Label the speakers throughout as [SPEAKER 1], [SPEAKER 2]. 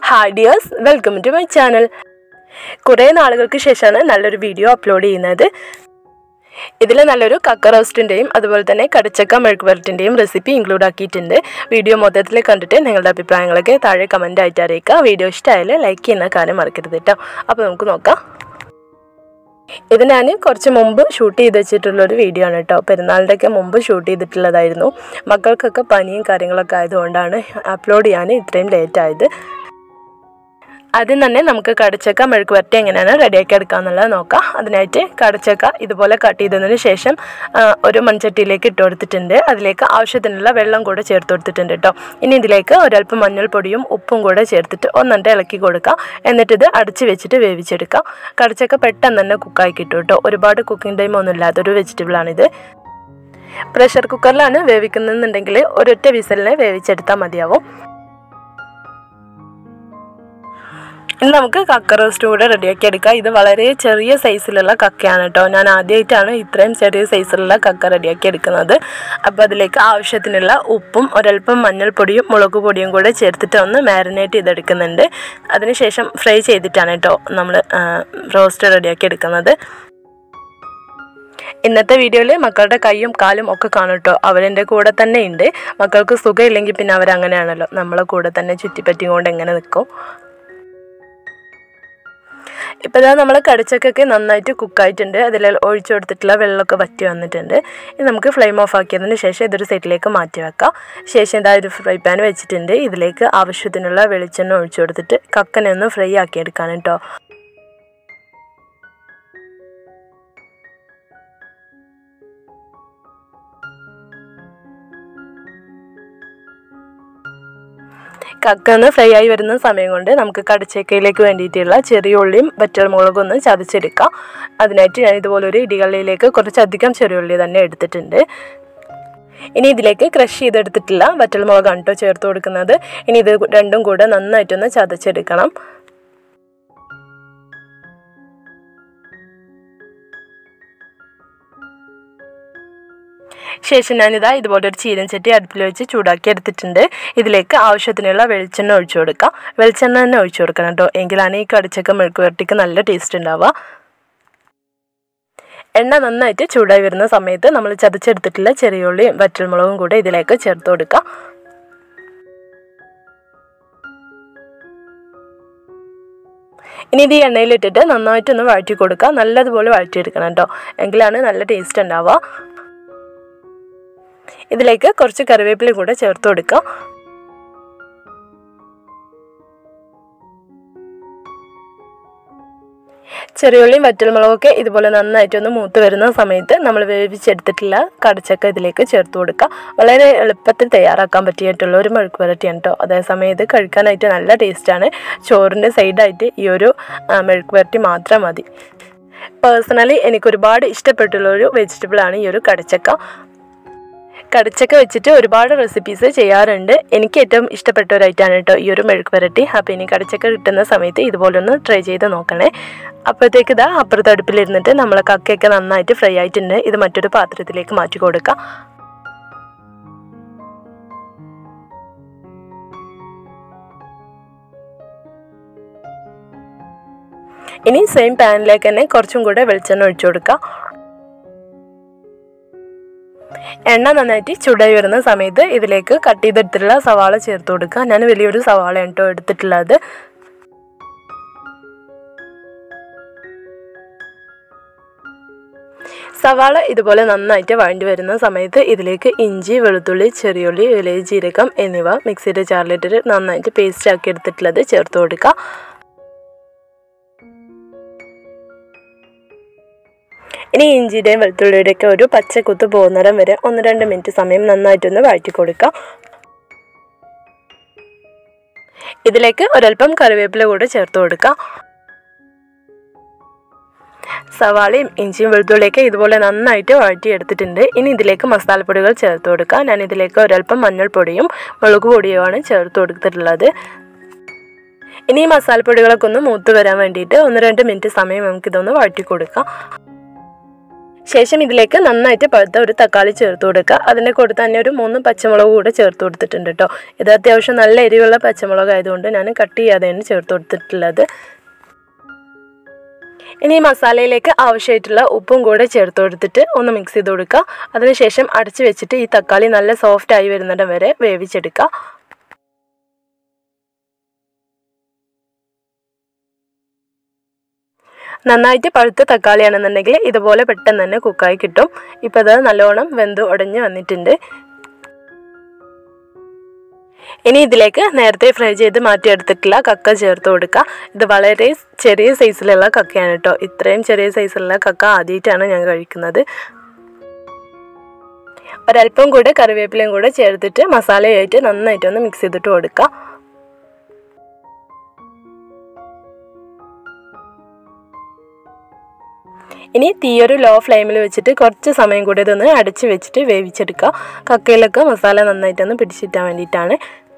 [SPEAKER 1] hi dears welcome to my channel കുറേ നാളുകൾക്ക് ശേഷമാണ് നല്ലൊരു വീഡിയോ അപ്ലോഡ് ചെയ്യുന്നത് ഇതിൽ നല്ലൊരു കക്ക റോസ്റ്റിൻ്റെയും അതുപോലെ തന്നെ കടച്ചക്ക മെഴുക്ക് വരട്ടിൻ്റെയും റെസിപ്പി ഇൻക്ലൂഡ് ആക്കിയിട്ടുണ്ട് വീഡിയോ മൊത്തത്തിൽ കണ്ടിട്ട് നിങ്ങളുടെ അഭിപ്രായങ്ങളൊക്കെ താഴെ കമൻ്റ് ആയിട്ട് അറിയിക്കുക വീഡിയോ ഇഷ്ടമായാൽ ലൈക്ക് ചെയ്യുന്ന കാര്യം മറക്കരുത് കേട്ടോ അപ്പോൾ നമുക്ക് നോക്കാം ഇത് ഞാൻ കുറച്ച് മുമ്പ് ഷൂട്ട് ചെയ്ത് വെച്ചിട്ടുള്ളൊരു വീഡിയോ ആണ് കേട്ടോ പെരുന്നാളിൻ്റെ ഒക്കെ മുമ്പ് ഷൂട്ട് ചെയ്തിട്ടുള്ളതായിരുന്നു മക്കൾക്കൊക്കെ പനിയും കാര്യങ്ങളൊക്കെ ആയതുകൊണ്ടാണ് അപ്ലോഡ് ചെയ്യാൻ ഇത്രയും ലേറ്റ് ആയത് ആദ്യം തന്നെ നമുക്ക് കടച്ചക്ക മെഴുക്ക് വരട്ടി എങ്ങനെയാണ് റെഡിയാക്കി എടുക്കാമെന്നുള്ളത് നോക്കാം അതിനായിട്ട് കടച്ചക്ക ഇതുപോലെ കട്ട് ചെയ്തതിന് ശേഷം ആ, ഒരു മൺചട്ടിയിലേക്ക് ഇട്ട് കൊടുത്തിട്ടുണ്ട് അതിലേക്ക് ആവശ്യത്തിനുള്ള വെള്ളം കൂടെ ചേർത്ത് കൊടുത്തിട്ടുണ്ട് കേട്ടോ ഇനി ഇതിലേക്ക് ഒരല്പം മഞ്ഞൾപ്പൊടിയും ഉപ്പും കൂടെ ചേർത്തിട്ട് ഒന്നിട്ട് ഇളക്കി കൊടുക്കാം എന്നിട്ട് ഇത് അടച്ച് വെച്ചിട്ട് വേവിച്ചെടുക്കാം കടച്ചക്ക പെട്ടെന്ന് തന്നെ കുക്കായി കിട്ടും കേട്ടോ ഒരുപാട് കുക്കിംഗ് ടൈം ഒന്നും ഇല്ലാത്തൊരു വെജിറ്റബിളാണിത് പ്രഷർ കുക്കറിലാണ് വേവിക്കുന്നതെന്നുണ്ടെങ്കിൽ ഒരൊറ്റ വിസലിനെ വേവിച്ചെടുത്താൽ മതിയാവും ഇനി നമുക്ക് കക്ക റോസ്റ്റ് കൂടെ റെഡിയാക്കി എടുക്കാം ഇത് വളരെ ചെറിയ സൈസിലുള്ള കക്കയാണ് കേട്ടോ ഞാൻ ആദ്യമായിട്ടാണ് ഇത്രയും ചെറിയ സൈസിലുള്ള കക്ക റെഡിയാക്കി എടുക്കുന്നത് അപ്പോൾ അതിലേക്ക് ആവശ്യത്തിനുള്ള ഉപ്പും ഒരൽപ്പം മഞ്ഞൾപ്പൊടിയും മുളക് പൊടിയും കൂടെ ചേർത്തിട്ട് ഒന്ന് മാരിനേറ്റ് ചെയ്തെടുക്കുന്നുണ്ട് അതിനുശേഷം ഫ്രൈ ചെയ്തിട്ടാണ് കേട്ടോ നമ്മൾ റോസ്റ്റ് റെഡിയാക്കി എടുക്കുന്നത് ഇന്നത്തെ വീഡിയോയിൽ മക്കളുടെ കൈയും കാലും ഒക്കെ കാണും കേട്ടോ അവരെൻ്റെ കൂടെ തന്നെ ഉണ്ട് മക്കൾക്ക് സുഖമില്ലെങ്കിൽ പിന്നെ അവരങ്ങനെയാണല്ലോ നമ്മളെ കൂടെ തന്നെ ചുറ്റിപ്പറ്റിക്കൊണ്ട് എങ്ങനെ നിൽക്കും ഇപ്പോൾ ഇതാ നമ്മൾ കടിച്ചക്കൊക്കെ നന്നായിട്ട് കുക്കായിട്ടുണ്ട് അതിൽ ഒഴിച്ചു കൊടുത്തിട്ടുള്ള വെള്ളമൊക്കെ വറ്റി വന്നിട്ടുണ്ട് ഇനി നമുക്ക് ഫ്ലെയിം ഓഫ് ആക്കിയതിന് ശേഷം ഇതൊരു സൈഡിലേക്ക് മാറ്റി വെക്കാം ശേഷം ഇതാ ഒരു ഫ്രൈ പാൻ വെച്ചിട്ടുണ്ട് ഇതിലേക്ക് ആവശ്യത്തിനുള്ള വെളിച്ചെണ്ണ ഒഴിച്ചു കൊടുത്തിട്ട് കക്കനെ ഒന്ന് ഫ്രൈ ആക്കി എടുക്കാൻ കേട്ടോ കക്ക ഒന്ന് ഫ്രൈ ആയി വരുന്ന സമയം കൊണ്ട് നമുക്ക് കടച്ചക്കയിലേക്ക് വേണ്ടിയിട്ടുള്ള ചെറിയ ഉള്ളിയും വറ്റൽമുളകും ഒന്ന് ചതച്ചെടുക്കാം അതിനായിട്ട് ഞാൻ ഇതുപോലൊരു ഇടികള്ളിയിലേക്ക് കുറച്ചധികം ചെറിയ ഉള്ളി തന്നെ എടുത്തിട്ടുണ്ട് ഇനി ഇതിലേക്ക് ക്രഷ് ചെയ്തെടുത്തിട്ടില്ല വറ്റൽമുളകാണ് കേട്ടോ ചേർത്ത് കൊടുക്കുന്നത് ഇനി ഇത് രണ്ടും കൂടെ നന്നായിട്ടൊന്ന് ചതച്ചെടുക്കണം ശേഷം ഞാനിതാ ഇതുപോലെ ഒരു ചീരൻചട്ടി അടുപ്പിൽ വെച്ച് ചൂടാക്കി എടുത്തിട്ടുണ്ട് ഇതിലേക്ക് ആവശ്യത്തിനുള്ള വെളിച്ചെണ്ണ ഒഴിച്ചു കൊടുക്കാം വെളിച്ചെണ്ണ തന്നെ ഒഴിച്ചു കൊടുക്കണം കേട്ടോ എങ്കിലാണ് ഈ കടിച്ചക്ക മെഴുക്ക് വരട്ടിക്ക് നല്ല ടേസ്റ്റ് ഉണ്ടാവുക എണ്ണ നന്നായിട്ട് ചൂടായി വരുന്ന സമയത്ത് നമ്മൾ ചതച്ചെടുത്തിട്ടുള്ള ചെറിയുള്ളിയും വറ്റൽമുളകും കൂടെ ഇതിലേക്ക് ചേർത്ത് കൊടുക്കാം ഇനി ഇത് ഈ എണ്ണയിലിട്ടിട്ട് നന്നായിട്ടൊന്ന് വഴറ്റി കൊടുക്കുക നല്ലതുപോലെ വഴറ്റിയെടുക്കണം കേട്ടോ എങ്കിലാണ് നല്ല ടേസ്റ്റ് ഉണ്ടാവുക ഇതിലേക്ക് കുറച്ച് കറിവേപ്പില കൂടെ ചേർത്ത് കൊടുക്കാം ചെറിയുള്ളിയും വറ്റൽമുളകൊക്കെ ഇതുപോലെ നന്നായിട്ടൊന്ന് മൂത്ത് വരുന്ന സമയത്ത് നമ്മൾ വേവിച്ചെടുത്തിട്ടുള്ള കടച്ചക്ക ഇതിലേക്ക് ചേർത്ത് കൊടുക്കുക വളരെ എളുപ്പത്തിൽ തയ്യാറാക്കാൻ പറ്റിയിട്ടുള്ള ഒരു മെഴുക്ക് വരട്ടിയാണ് കേട്ടോ അതേസമയം ഇത് കഴിക്കാനായിട്ട് നല്ല ടേസ്റ്റാണ് ചോറിൻ്റെ സൈഡായിട്ട് ഈ ഒരു ആ, മെഴുക്ക് വരട്ടി മാത്രം മതി പേഴ്സണലി എനിക്ക് ഒരുപാട് ഇഷ്ടപ്പെട്ടുള്ള ഒരു വെജിറ്റബിളാണ് ഈ ഒരു കടച്ചക്ക കടച്ചക്ക വെച്ചിട്ട് ഒരുപാട് റെസിപ്പീസ് ചെയ്യാറുണ്ട് എനിക്ക് ഏറ്റവും ഇഷ്ടപ്പെട്ട ഒരു ഐറ്റമാണ് കേട്ടോ ഈ ഒരു മെഴുക്ക് വരട്ടി അപ്പോൾ ഇനി കടച്ചക്ക കിട്ടുന്ന സമയത്ത് ഇതുപോലൊന്ന് ട്രൈ ചെയ്ത് നോക്കണേ അപ്പോഴത്തേക്ക് ഇതാ അപ്പുറത്തെ അടുപ്പിലിരുന്നിട്ട് നമ്മൾ കക്കയൊക്കെ നന്നായിട്ട് ഫ്രൈ ആയിട്ടുണ്ട് ഇത് മറ്റൊരു പാത്രത്തിലേക്ക് മാറ്റി കൊടുക്കാം ഇനി സെയിം പാനിലേക്ക് തന്നെ കുറച്ചും കൂടെ വെളിച്ചെണ്ണ ഒഴിച്ചു കൊടുക്കാം എണ്ണ നന്നായിട്ട് ചൂടായി വരുന്ന സമയത്ത് ഇതിലേക്ക് കട്ട് ചെയ്തെടുത്തിട്ടുള്ള സവാള ചേർത്ത് കൊടുക്കുക ഞാൻ വലിയൊരു സവാളയാണ് കേട്ടോ എടുത്തിട്ടുള്ളത് സവാള ഇതുപോലെ നന്നായിട്ട് വഴണ്ടി വരുന്ന സമയത്ത് ഇതിലേക്ക് ഇഞ്ചി വെളുത്തുള്ളി ചെറിയുള്ളി ഇലയ ജീരകം എന്നിവ മിക്സിയുടെ ചാറിലിട്ടിട്ട് നന്നായിട്ട് പേസ്റ്റ് ആക്കി എടുത്തിട്ടുള്ളത് ചേർത്ത് കൊടുക്കുക ഇനി ഇഞ്ചിയുടെയും വെളുത്തുള്ളിയുടെയും ഒക്കെ ഒരു പച്ചക്കുത്ത് പോകുന്നിടം വരെ ഒന്ന് രണ്ട് മിനിറ്റ് സമയം നന്നായിട്ടൊന്ന് വഴറ്റി കൊടുക്കാം ഇതിലേക്ക് ഒരല്പം കറിവേപ്പില കൂടെ ചേർത്ത് കൊടുക്കാം സവാളയും ഇഞ്ചിയും വെളുത്തുള്ളിയൊക്കെ ഇതുപോലെ നന്നായിട്ട് വഴറ്റി എടുത്തിട്ടുണ്ട് ഇനി ഇതിലേക്ക് മസാലപ്പൊടികൾ ചേർത്ത് കൊടുക്കാം ഞാൻ ഇതിലേക്ക് ഒരല്പം മഞ്ഞൾപ്പൊടിയും മുളക് പൊടിയുമാണ് ചേർത്ത് കൊടുത്തിട്ടുള്ളത് ഇനി ഈ മസാലപ്പൊടികളൊക്കെ ഒന്ന് മൂത്ത് വരാൻ വേണ്ടിയിട്ട് ഒന്ന് രണ്ട് മിനിറ്റ് സമയം നമുക്കിതൊന്ന് വഴറ്റി കൊടുക്കാം ശേഷം ഇതിലേക്ക് നന്നായിട്ട് പഴുത്ത ഒരു തക്കാളി ചേർത്ത് കൊടുക്കുക അതിൻ്റെ കൂടെ തന്നെ ഒരു മൂന്ന് പച്ചമുളക് കൂടെ ചേർത്ത് കൊടുത്തിട്ടുണ്ട് കേട്ടോ ഇത് അത്യാവശ്യം നല്ല എരിവുള്ള പച്ചമുളക് ആയതുകൊണ്ട് ഞാൻ കട്ട് ചെയ്യാതെയാണ് ചേർത്ത് കൊടുത്തിട്ടുള്ളത് ഇനി ഈ മസാലയിലേക്ക് ആവശ്യമായിട്ടുള്ള ഉപ്പും കൂടെ ചേർത്ത് കൊടുത്തിട്ട് ഒന്ന് മിക്സ് ചെയ്ത് കൊടുക്കുക അതിനുശേഷം അടച്ച് വെച്ചിട്ട് ഈ തക്കാളി നല്ല സോഫ്റ്റ് ആയി വരുന്നിടം വരെ വേവിച്ചെടുക്കുക നന്നായിട്ട് പഴുത്ത തക്കാളിയാണെന്നുണ്ടെങ്കിൽ ഇതുപോലെ പെട്ടെന്ന് തന്നെ കുക്കായി കിട്ടും ഇപ്പോൾ അത് നല്ലോണം വെന്ത് ഉടഞ്ഞ് വന്നിട്ടുണ്ട് ഇനി ഇതിലേക്ക് നേരത്തെ ഫ്രൈ ചെയ്ത് മാറ്റിയെടുത്തിട്ടുള്ള കക്ക ചേർത്ത് കൊടുക്കുക ഇത് വളരെ ചെറിയ സൈസിലുള്ള കക്കയാണ് കേട്ടോ ഇത്രയും ചെറിയ സൈസിലുള്ള കക്ക ആദ്യമായിട്ടാണ് ഞാൻ കഴിക്കുന്നത് ഒരല്പം കൂടെ കറിവേപ്പിലയും കൂടെ ചേർത്തിട്ട് മസാലയായിട്ട് നന്നായിട്ടൊന്ന് മിക്സ് ചെയ്തിട്ട് കൊടുക്കുക ഇനി തീയൊരു ലോ ഫ്ലെയിമിൽ വെച്ചിട്ട് കുറച്ച് സമയം കൂടി ഇതൊന്ന് അടച്ച് വെച്ചിട്ട് വേവിച്ചെടുക്കുക കക്കയിലൊക്കെ മസാല നന്നായിട്ടൊന്ന് പിടിച്ചിട്ടാൻ വേണ്ടിയിട്ടാണ്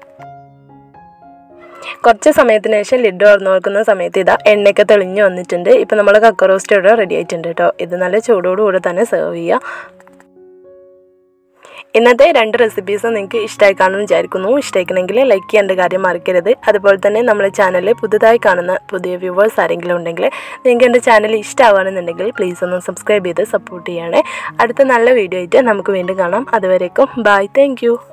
[SPEAKER 1] കുറച്ച് സമയത്തിന് ശേഷം ലിഡ് തുറന്നു നോക്കുന്ന സമയത്ത് ഇതാ എണ്ണയൊക്കെ തെളിഞ്ഞ് വന്നിട്ടുണ്ട് ഇപ്പം നമ്മൾ കക്ക റോസ്റ്റ് ഇവിടെ റെഡി ആയിട്ടുണ്ട് കേട്ടോ ഇത് നല്ല ചൂടോടുകൂടെ തന്നെ സെർവ് ചെയ്യുക ഇന്നത്തെ രണ്ട് റെസിപ്പീസ് നിങ്ങൾക്ക് ഇഷ്ടമായി കാണുമെന്ന് വിചാരിക്കുന്നു ഇഷ്ടമായിക്കണമെങ്കിൽ ലൈക്ക് ചെയ്യേണ്ട കാര്യം മറക്കരുത് അതുപോലെ തന്നെ നമ്മുടെ ചാനൽ പുതുതായി കാണുന്ന പുതിയ വ്യൂവേഴ്സ് ആരെങ്കിലും ഉണ്ടെങ്കിൽ നിങ്ങൾക്ക് എൻ്റെ ചാനൽ ഇഷ്ടമാവുകയാണെന്നുണ്ടെങ്കിൽ പ്ലീസ് ഒന്ന് സബ്സ്ക്രൈബ് ചെയ്ത് സപ്പോർട്ട് ചെയ്യണേ അടുത്ത നല്ല വീഡിയോ ആയിട്ട് നമുക്ക് വീണ്ടും കാണാം അതുവരേക്കും ബൈ താങ്ക്